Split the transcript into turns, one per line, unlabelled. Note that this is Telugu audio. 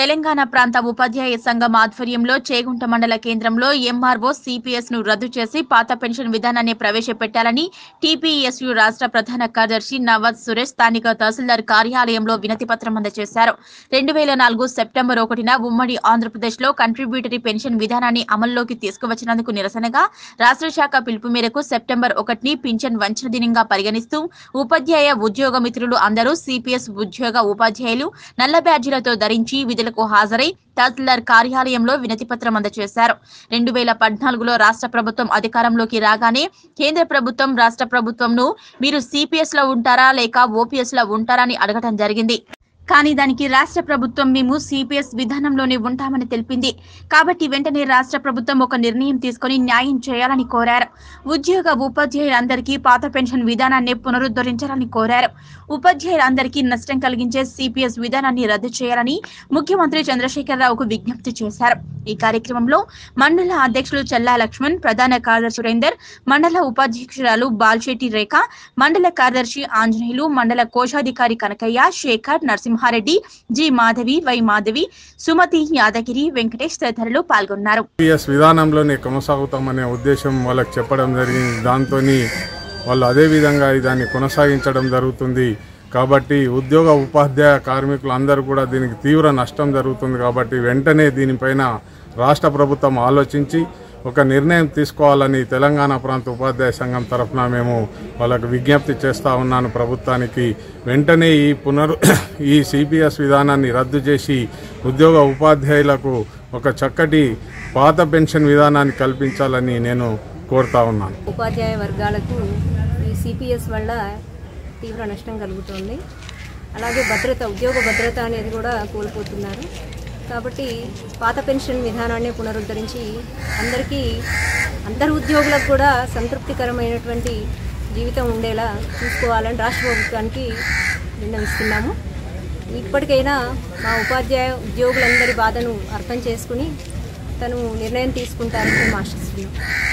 తెలంగాణ ప్రాంత ఉపాధ్యాయ సంఘం ఆధ్వర్యంలో చేగుంట మండల కేంద్రంలో ఎంఆర్ఓ సిపిఎస్ ను రద్దు చేసి పాత పెన్షన్ విధానాన్ని ప్రవేశపెట్టాలని టీపీఎస్యు రాష్ట్ర ప్రధాన కార్యదర్శి నవాజ్ సురేష్ స్థానిక తహసీల్దార్ కార్యాలయంలో వినతి పత్రం అందజేశారు రెండు వేల నాలుగు సెప్టెంబర్ ఒకటిన ఉమ్మడి ఆంధ్రప్రదేశ్ లో కంట్రిబ్యూటరీ పెన్షన్ విధానాన్ని అమల్లోకి తీసుకువచ్చినందుకు నిరసనగా రాష్ట్ర శాఖ పిలుపు మేరకు సెప్టెంబర్ ఒకటిని పింఛన్ వంచన దినంగా పరిగణిస్తూ ఉపాధ్యాయ ఉద్యోగ మిత్రులు అందరూ సిపిఎస్ ఉద్యోగ ఉపాధ్యాయులు నల్ల బ్యాడ్జీలతో ధరించి విధులకు హాజరై తహసీల్దార్ కార్యాలయంలో వినతి పత్రం అందజేశారు రెండు వేల పద్నాలుగులో రాష్ట్ర ప్రభుత్వం అధికారంలోకి రాగానే కేంద్ర ప్రభుత్వం రాష్ట్ర ప్రభుత్వంను మీరు సిపిఎస్ లో ఉంటారా లేక ఓపీఎస్ లో ఉంటారా అని అడగటం జరిగింది కానీ దానికి రాష్ట్ర ప్రభుత్వం మేము సిపిఎస్ విధానంలోనే ఉంటామని తెలిపింది కాబట్టి వెంటనే రాష్ట్ర ప్రభుత్వం ఒక నిర్ణయం తీసుకొని న్యాయం చేయాలని కోరారు ఉద్యోగ ఉపాధ్యాయులందరికీ పాత పెన్షన్ విధానాన్ని పునరుద్ధరించాలని కోరారు ఉపాధ్యాయులందరికీ నష్టం కలిగించే సిపిఎస్ విధానాన్ని రద్దు చేయాలని ముఖ్యమంత్రి చంద్రశేఖరరావుకు విజ్ఞప్తి చేశారు ఈ కార్యక్రమంలో మండల అధ్యక్షులు చెల్లా లక్ష్మణ్ ప్రధాన కార్యదర్శి సురేందర్ మండల ఉపాధ్యక్షురాలు బాల్శెట్టి రేఖ మండల కార్యదర్శి ఆంజనేయులు మండల కోశాధికారి కనకయ్య శేఖర్ నరసింహారెడ్డి జి మాధవి వై మాధవి సుమతి యాదగిరి వెంకటేష్ తదితరులు పాల్గొన్నారు
పిఎస్ విధానంలోనే కొనసాగుతామనే ఉద్దేశం వాళ్ళకి చెప్పడం జరిగింది దాంతో వాళ్ళు అదే విధంగా దాన్ని కొనసాగించడం జరుగుతుంది కాబట్టి ఉద్యోగ ఉపాధ్యాయ కార్మికులు అందరూ కూడా దీనికి తీవ్ర నష్టం జరుగుతుంది కాబట్టి వెంటనే దీనిపైన రాష్ట్ర ప్రభుత్వం ఆలోచించి ఒక నిర్ణయం తీసుకోవాలని తెలంగాణ ప్రాంత ఉపాధ్యాయ సంఘం తరఫున మేము వాళ్ళకు విజ్ఞప్తి చేస్తూ ఉన్నాను ప్రభుత్వానికి వెంటనే ఈ పునరు ఈ సిపిఎస్ విధానాన్ని రద్దు చేసి ఉద్యోగ ఉపాధ్యాయులకు ఒక చక్కటి పాత పెన్షన్ విధానాన్ని కల్పించాలని నేను కోరుతా ఉన్నాను
ఉపాధ్యాయ వర్గాలకు ఈ సిపిఎస్ వల్ల తీవ్ర నష్టం కలుగుతోంది అలాగే భద్రత ఉద్యోగ భద్రత అనేది కూడా కోల్పోతున్నారు కాబట్టి పాత పెన్షన్ విధానాన్ని పునరుద్ధరించి అందరికీ అందరు ఉద్యోగులకు కూడా సంతృప్తికరమైనటువంటి జీవితం ఉండేలా చూసుకోవాలని రాష్ట్ర ప్రభుత్వానికి విన్నవిస్తున్నాము ఇప్పటికైనా మా ఉపాధ్యాయ ఉద్యోగులందరి బాధను అర్థం చేసుకుని తను నిర్ణయం తీసుకుంటారని మేము ఆశిస్తున్నాం